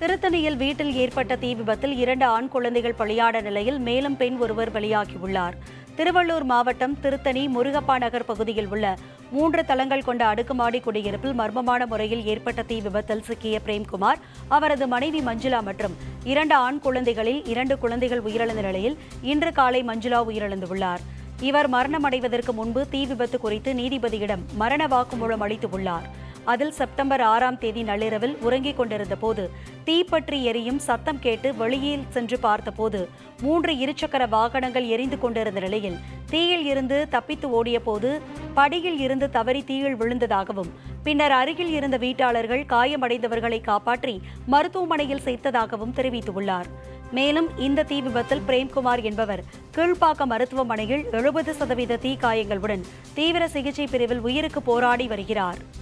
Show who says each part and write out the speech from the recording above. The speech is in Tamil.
Speaker 1: திருத்தணியில் வீட்டில் ஏற்பட்ட தீ விபத்தில் இரண்டு ஆண் குழந்தைகள் பலியான நிலையில் மேலும் பெண் ஒருவர் பலியாகியுள்ளார் திருவள்ளூர் மாவட்டம் திருத்தணி முருகப்பா நகர் பகுதியில் உள்ள மூன்று தளங்கள் கொண்ட அடுக்குமாடி குடியிருப்பில் மர்மமான முறையில் ஏற்பட்ட தீ விபத்தில் சிக்கிய பிரேம்குமார் அவரது மனைவி மஞ்சுளா மற்றும் இரண்டு ஆண் குழந்தைகளில் இரண்டு குழந்தைகள் உயிரிழந்த நிலையில் இன்று காலை மஞ்சுளா உயிரிழந்துள்ளார் இவர் மரணமடைவதற்கு முன்பு தீ விபத்து குறித்து நீதிபதியிடம் மரண வாக்குமூலம் அளித்துள்ளார் அதில் செப்டம்பர் ஆறாம் தேதி நள்ளிரவில் உறங்கிக் கொண்டிருந்த போது தீப்பற்றி எரியும் சத்தம் கேட்டு வெளியில் சென்று பார்த்தபோது மூன்று இருசக்கர வாகனங்கள் எரிந்து கொண்டிருந்த நிலையில் தீயில் இருந்து தப்பித்து ஓடிய போது படியில் இருந்து தவறி தீயில் விழுந்ததாகவும் பின்னர் அருகில் இருந்த வீட்டாளர்கள் காயமடைந்தவர்களை காப்பாற்றி மருத்துவமனையில் சேர்த்ததாகவும் தெரிவித்துள்ளார் மேலும் இந்த தீ விபத்தில் பிரேம்குமார் என்பவர் கீழ்ப்பாக்கம் மருத்துவமனையில் எழுபது சதவீத தீ காயங்களுடன் தீவிர சிகிச்சை பிரிவில் உயிருக்கு போராடி வருகிறார்